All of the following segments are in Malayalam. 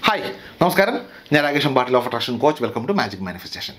ഹായ് നമസ്കാരം ഞാൻ Rakesh Patil of attraction coach welcome to magic manifestation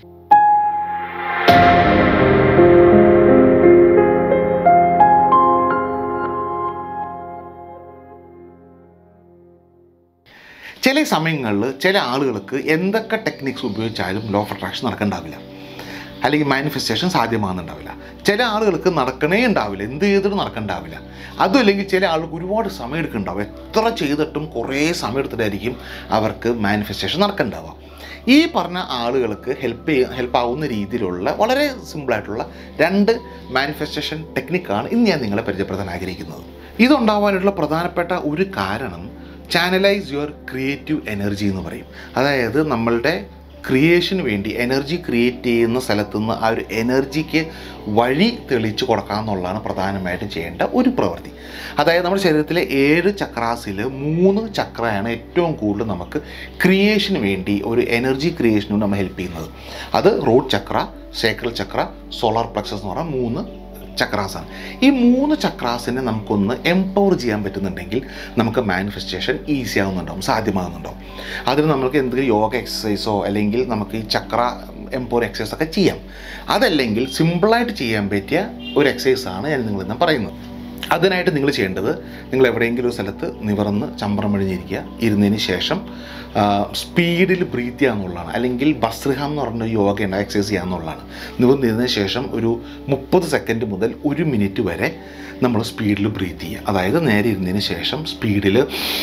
ചില സമയങ്ങളിൽ ചില ആളുകൾക്ക് എന്തൊക്കെ ടെക്നിക്സ് ഉപയോഗിച്ചാലും ലോ ഓഫ് അട്രാക്ഷൻ നടക്കണ്ടാവില്ല അല്ലെങ്കിൽ മാനിഫെസ്റ്റേഷൻ സാധ്യമാകുന്നുണ്ടാവില്ല ചില ആളുകൾക്ക് നടക്കണേ ഉണ്ടാവില്ല എന്ത് ചെയ്തിട്ടും നടക്കണ്ടാവില്ല അതും അല്ലെങ്കിൽ ചില ആൾക്ക് ഒരുപാട് സമയം എടുക്കുന്നുണ്ടാവും എത്ര ചെയ്തിട്ടും കുറേ സമയം എടുത്തിട്ടായിരിക്കും അവർക്ക് മാനിഫെസ്റ്റേഷൻ നടക്കണ്ടാവുക ഈ പറഞ്ഞ ആളുകൾക്ക് ഹെൽപ്പ് ചെയ്യ ഹെൽപ്പ് ആവുന്ന രീതിയിലുള്ള വളരെ സിമ്പിളായിട്ടുള്ള രണ്ട് മാനിഫെസ്റ്റേഷൻ ടെക്നിക്കാണ് ഇന്ന് ഞാൻ നിങ്ങളെ പരിചയപ്പെടുത്താൻ ആഗ്രഹിക്കുന്നത് ഇതുണ്ടാവാനുള്ള പ്രധാനപ്പെട്ട ഒരു കാരണം ചാനലൈസ് യുവർ ക്രിയേറ്റീവ് എനർജി എന്ന് പറയും അതായത് നമ്മളുടെ ക്രിയേഷന് വേണ്ടി എനർജി ക്രിയേറ്റ് ചെയ്യുന്ന സ്ഥലത്തു നിന്ന് ആ ഒരു എനർജിക്ക് വഴി തെളിച്ച് കൊടുക്കുക എന്നുള്ളതാണ് പ്രധാനമായിട്ടും ചെയ്യേണ്ട ഒരു പ്രവൃത്തി അതായത് നമ്മുടെ ശരീരത്തിലെ ഏഴ് ചക്രാസിൽ മൂന്ന് ചക്രയാണ് ഏറ്റവും കൂടുതൽ നമുക്ക് ക്രിയേഷന് വേണ്ടി ഒരു എനർജി ക്രിയേഷന് വേണ്ടി നമ്മൾ ഹെൽപ്പ് ചെയ്യുന്നത് അത് root chakra sacral chakra solar plexus എന്ന് പറഞ്ഞാൽ മൂന്ന് ചക്രാസാണ് ഈ മൂന്ന് ചക്രാസിനെ നമുക്കൊന്ന് എംപവർ ചെയ്യാൻ പറ്റുന്നുണ്ടെങ്കിൽ നമുക്ക് മാനിഫെസ്റ്റേഷൻ ഈസി ആവുന്നുണ്ടാവും സാധ്യമാകുന്നുണ്ടാവും അതിന് നമുക്ക് എന്തെങ്കിലും യോഗ എക്സസൈസോ അല്ലെങ്കിൽ നമുക്ക് ഈ ചക്ര എംപവർ എക്സസൈസ് ഒക്കെ ചെയ്യാം അതല്ലെങ്കിൽ സിമ്പിളായിട്ട് ചെയ്യാൻ പറ്റിയ ഒരു എക്സസൈസാണ് ഞാൻ നിങ്ങളിന്ന് പറയുന്നത് അതിനായിട്ട് നിങ്ങൾ ചെയ്യേണ്ടത് നിങ്ങൾ എവിടെയെങ്കിലും ഒരു സ്ഥലത്ത് നിവർന്ന് ചമ്പറം മഴിഞ്ഞിരിക്കുക ഇരുന്നതിന് ശേഷം സ്പീഡിൽ ബ്രീത്ത് ചെയ്യുക എന്നുള്ളതാണ് അല്ലെങ്കിൽ ബസ്രിഹാം എന്ന് പറഞ്ഞ യോഗ ഉണ്ട് എക്സസൈസ് ചെയ്യുക എന്നുള്ളതാണ് നിവർന്നിരുന്നതിന് ശേഷം ഒരു മുപ്പത് സെക്കൻഡ് മുതൽ ഒരു മിനിറ്റ് വരെ നമ്മൾ സ്പീഡിൽ ബ്രീത്ത് ചെയ്യുക അതായത് നേരെ ഇരുന്നതിന് ശേഷം സ്പീഡിൽ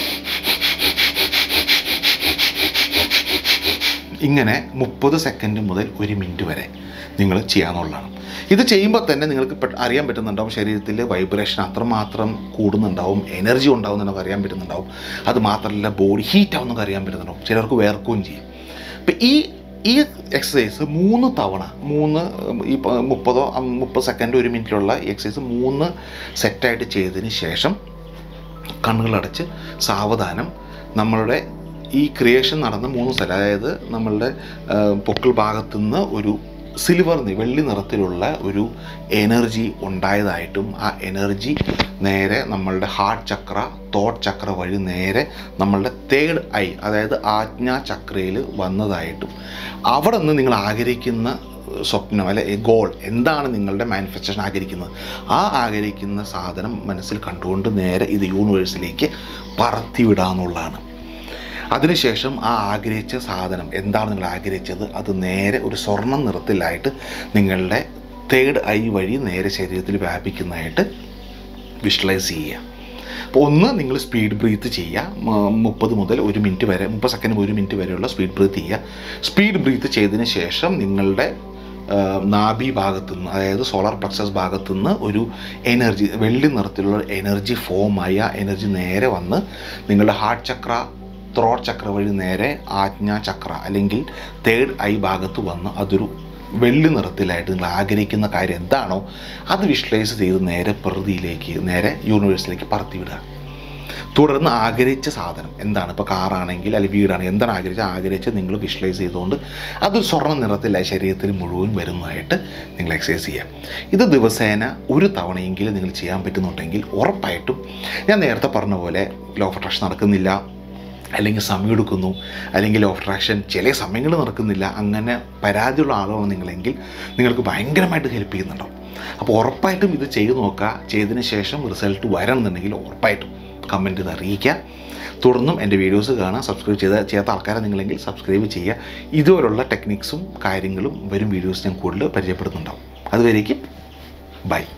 ഇങ്ങനെ മുപ്പത് സെക്കൻഡ് മുതൽ ഒരു മിനിറ്റ് വരെ നിങ്ങൾ ചെയ്യാന്നുള്ളതാണ് ഇത് ചെയ്യുമ്പോൾ തന്നെ നിങ്ങൾക്ക് പെ- അറിയാൻ പറ്റുന്നുണ്ടാവും ശരീരത്തിൽ വൈബ്രേഷൻ അത്രമാത്രം കൂടുന്നുണ്ടാവും എനർജി ഉണ്ടാവും എന്നൊക്കെ അറിയാൻ പറ്റുന്നുണ്ടാവും അത് മാത്രമല്ല ബോഡി ഹീറ്റ് ആവുന്നൊക്കെ അറിയാൻ പറ്റുന്നുണ്ടാവും ചിലർക്ക് വേർക്കുകയും ചെയ്യും അപ്പം ഈ ഈ എക്സസൈസ് മൂന്ന് തവണ മൂന്ന് ഉം, ഈ പ- മുപ്പതോ അം, മുപ്പത് സെക്കൻഡ് ഒരു മിനിറ്റിലുള്ള എക്സസൈസ് മൂന്ന് സെറ്റായിട്ട് ചെയ്തതിന് ശേഷം കണ്ണുകളടച്ച് സാവധാനം നമ്മളുടെ ഈ ക്രിയേഷൻ നടന്ന മൂന്ന് സ്ഥലം അതായത് നമ്മളുടെ ആ, പൊക്കിൾ ഭാഗത്തുനിന്ന് ഒരു സിൽവർ നി- വെള്ളി നിറത്തിലുള്ള ഒരു എനർജി ഉണ്ടായതായിട്ടും ആ എനർജി നേരെ നമ്മളുടെ ഹാർട്ട് ചക്ര തോട്ട് ചക്ര വഴി നേരെ നമ്മളുടെ തേർഡ് ഐ അതായത് ആജ്ഞാ ചക്രയിൽ വന്നതായിട്ടും അവിടെ നിന്ന് നിങ്ങൾ ആഗ്രഹിക്കുന്ന സ്വപ്നം അല്ലെ ഗോൾ എന്താണ് നിങ്ങളുടെ മാനിഫെസ്റ്റേഷൻ ആഗ്രഹിക്കുന്നത് ആ ആഗ്രഹിക്കുന്ന സാധനം മനസ്സിൽ കണ്ടുകൊണ്ട് നേരെ ഇത് യൂണിവേഴ്സിലേക്ക് പറത്തിവിടാന്നുള്ളതാണ് അതിനുശേഷം ആ ആഗ്രഹിച്ച സാധനം എന്താണ് നിങ്ങൾ ആഗ്രഹിച്ചത് അത് നേരെ ഒരു സ്വർണ്ണ നിറത്തിലായിട്ട് നിങ്ങളുടെ തേർഡ് ഐ വഴി നേരെ ശരീരത്തിൽ വ്യാപിക്കുന്നതായിട്ട് വിഷ്വലൈസ് ചെയ്യുക അപ്പോൾ ഒന്ന് നിങ്ങൾ സ്പീഡ് ബ്രീത്ത് ചെയ്യുക മ- മുപ്പത് മുതൽ ഒരു മിനിറ്റ് വരെ മുപ്പത് സെക്കൻഡ് ഒരു മിനിറ്റ് വരെയുള്ള സ്പീഡ് ബ്രീത്ത് ചെയ്യുക സ്പീഡ് ബ്രീത്ത് ചെയ്തതിന് ശേഷം നിങ്ങളുടെ ആ, നാഭി ഭാഗത്തുനിന്ന് അതായത് സോളാർ പ്ലക്സസ് ഭാഗത്തുനിന്ന് ഒരു എനർജി വെള്ളി നിറത്തിലുള്ള എനർജി ഫോമായ എനർജി നേരെ വന്ന് നിങ്ങളുടെ ഹാർട്ട് ചക്ര ത്രോട്ട് ചക്ര വഴി നേരെ ആജ്ഞാ ചക്ര അല്ലെങ്കിൽ തേർഡ് ഐ ഭാഗത്ത് വന്ന് അതൊരു വെള്ളി നിറത്തിലായിട്ട് നിങ്ങൾ ആഗ്രഹിക്കുന്ന കാര്യം എന്താണോ അത് വിഷ്വലൈസ് ചെയ്ത് നേരെ പ്രകൃതിയിലേക്ക് നേരെ യൂണിവേഴ്സിലേക്ക് പറത്തിവിടുക തുടർന്ന് ആഗ്രഹിച്ച സാധനം എന്താണ് ഇപ്പോൾ കാറാണെങ്കിൽ അല്ലെങ്കിൽ വീടാണെങ്കിൽ എന്താണ് ആഗ്രഹിച്ച ആഗ്രഹിച്ച് നിങ്ങൾ വിഷ്വലൈസ് ചെയ്തുകൊണ്ട് അതൊരു സ്വർണ്ണ നിറത്തിലായി ശരീരത്തിൽ മുഴുവൻ വരുന്നതായിട്ട് നിങ്ങൾ എക്സസൈസ് ചെയ്യാം ഇത് ദിവസേന ഒരു തവണയെങ്കിലും നിങ്ങൾ ചെയ്യാൻ പറ്റുന്നുണ്ടെങ്കിൽ ഉറപ്പായിട്ടും ഞാൻ നേരത്തെ പറഞ്ഞ പോലെ ലോ ഓഫ് അട്രാക്ഷൻ നടക്കുന്നില്ല അല്ലെങ്കിൽ സമയം എടുക്കുന്നു അല്ലെങ്കിൽ ഓഫ് അട്രാക്ഷൻ ചില സമയങ്ങളിൽ നടക്കുന്നില്ല അങ്ങനെ പരാതിയുള്ള ആളാണ് നിങ്ങളെങ്കിൽ നിങ്ങൾക്ക് ഭയങ്കരമായിട്ട് ഹെൽപ്പ് ചെയ്യുന്നുണ്ടാവും അപ്പോൾ ഉറപ്പായിട്ടും ഇത് ചെയ്ത് നോക്കുക ചെയ്തതിന് ശേഷം റിസൾട്ട് വരണമെന്നുണ്ടെങ്കിൽ ഉറപ്പായിട്ടും കമൻറ്റ് ചെയ്ത് അറിയിക്കുക തുടർന്നും എൻ്റെ വീഡിയോസ് കാണാൻ സബ്സ്ക്രൈബ് ചെയ്ത ചെയ്യാത്ത ആൾക്കാരെ നിങ്ങളെങ്കിൽ സബ്സ്ക്രൈബ് ചെയ്യുക ഇതുപോലുള്ള ടെക്നിക്സും കാര്യങ്ങളും വരും വീഡിയോസ് ഞാൻ കൂടുതൽ പരിചയപ്പെടുന്നുണ്ടാവും അതുവരേക്കും ബൈ